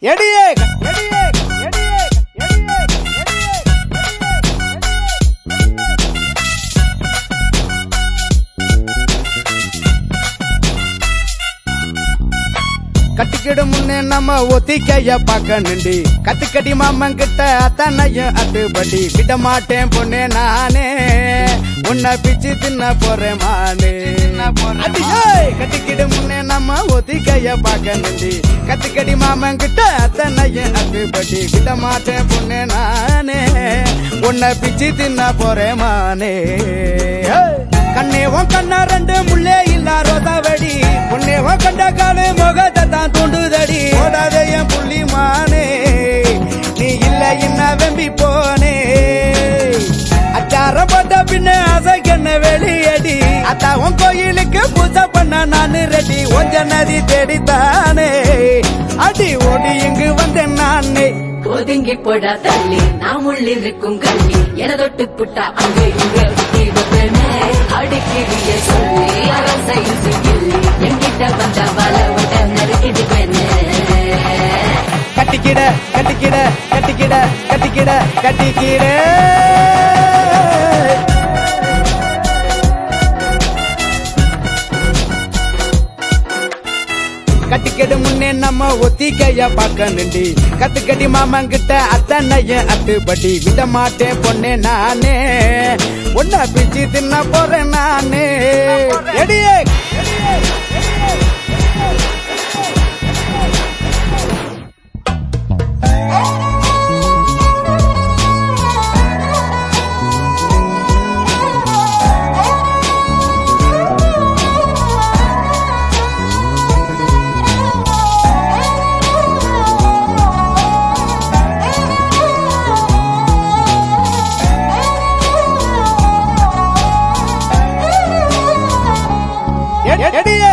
எடியே எடியே எடியே எடியே கட்டிக்கிடு முன்னே நம்ம ஒத்திக்கைய பார்க்க நின்றி கத்துக்கடி மாமன் கிட்ட அத்தனையும் அத்துப்படி விட மாட்டேன் பொண்ணே நானே உன்னை பிச்சு தின்ன போறேன் மானே அடியே! கட்டிக்கிடு முன்னே நம்ம ஒத்திக்கைய பார்க்க நின்றி கத்துக்கடி மாமன் கிட்ட அத்தனையும் அத்துப்படி விட மாட்டேன் பொண்ணே நானே உன்னை பிச்சு தின்ன போறேன் மானே ஏய்! கண்ணே உன் கண்ணா ரெண்டு முள்ளே இல்ல ரோதாவடி உன்னே உன் கண்ட காலு முகத்தை தான் தூண்டுதடி ஓடாத என் புள்ளி மானே நீ இல்ல என்ன வெம்பி போனே அச்சார போட்ட பின்ன அசைக்கண்ண வெளியடி அத்தா உன் கோயிலுக்கு பூஜை பண்ண நானு ரெடி ஒஞ்ச நதி தேடித்தானே அடி ஓடி இங்கு வந்தேன் நானே ஒதுங்கி போடா தள்ளி நாம் உள்ளிருக்கும் கள்ளி என தொட்டு புட்டா அங்க இங்க சுத்தி வைப்பேனே. அடிக்கிறிய சொல்லி அரசையில் சிக்கிள்ளி என்கிட்ட வந்த வல விட நறுக்கிடுவேனே கட்டிக்கிட கட்டிக்கிட கட்டிக்கிட கட்டிக்கிட கட்டிக்கிட கட்டிக்கிடு முன்னே நம்ம ஒத்திக்கைய பார்க்க நின்றி கத்துக்கடி மாமன் கிட்ட அத்தனையும் அத்துப்படி விட மாட்டேன் பொண்ணே நானே ஒன்ன பிச்சு தின்ன போறேன் நானே எடியே எ- எடியே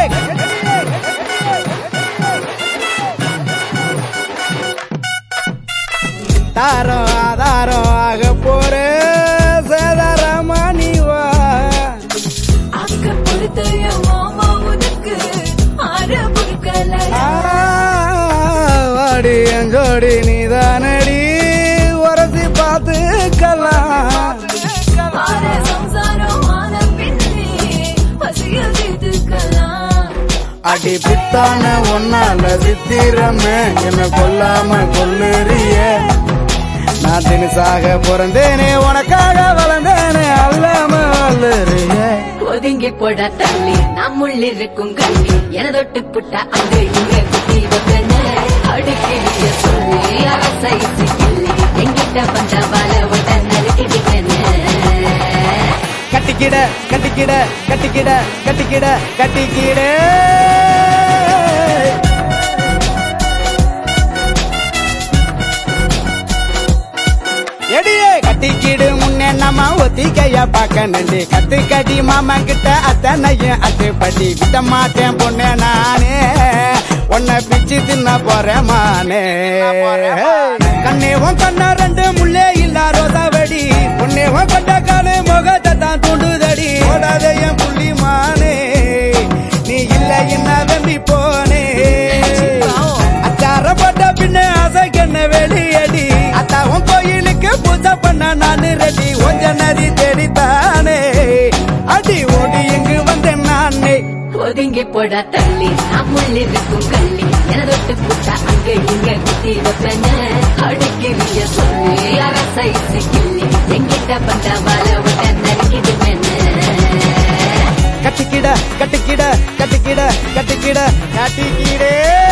தாரம் ஆதாரம் ஆக போற சேதாரமானி வா அக்க பொறுத்தைய மாமா உனக்கு ஆற பொறுக்கலையா ஆ, வாடி எங்கோடி நீதானடி உரசி பார்த்துக்கலாம் ஆற சம்சாரம் ஆன பின்னே பசியில் தீர்த்துக்கலாம் அடி பித்தான ஒன்னால சித்திரமே என்ன கொல்லாம கொல்லுறிய நான் தினசாக பிறந்தேனே உனக்காக வளர்ந்தேனே அல்லாம வல்லுறிய ஒதுங்கி போட தள்ளி நாம் உள்ளிருக்கும் கள்ளி என தொட்டு புட்டா அங்க இங்க குத்தி வைப்பேனே அடிக்கிறிய சொல்லி அரசை சிக்கிள்ளி என்கிட்ட வந்த வல விட நறுக்கிடுவேனே கட்டிக்கிட கட்டிக்கிட கட்டிக்கிட கட்டிக்கிட கட்டிக்கிட எடியே கட்டிக்கிடு முன்னே நம்ம ஒத்திக்கைய பார்க்க நன்றி கத்து கட்டி மாமா கிட்ட அத்தனையும் அத்துப்படி விட மாட்டேன் பொண்ணே நானே உன்னை பிச்சு தின்ன போறேன் மானே கண்ணே உன் கண்ணா ரெண்டு முள்ளே இல்ல ரோதாவடி உன்னே உன் கண்ட காலு முகத்தை தான் தூண்டுதடி ஓடாத என் புள்ளி மானே நீ இல்ல என்ன வெம்பி போனே அச்சார போட்ட பின்ன அசைக்கண்ண வெளியடி அத்தா உன் கோயிலுக்கு பூஜை பண்ண நானு ரெடி ஒஞ்ச நதி தேடித்தானே அடி ஓடி இங்கு வந்தேன் நானே ஒதுங்கி போட தள்ளி நாம் உள்ளிருக்கும் கள்ளி என தொட்டு புட்டா அங்க இங்க குத்தி வைப்பேனே அடிக்கிறிய சொல்லி அரசை சிக்கிள்ளி என்கிட்ட வந்த வல விட நறுக்கிடுவேனே கட்டிக்கிட கட்டிக்கிட கட்டிக்கிட கட்டிக்கிட கட்டிக்கிடே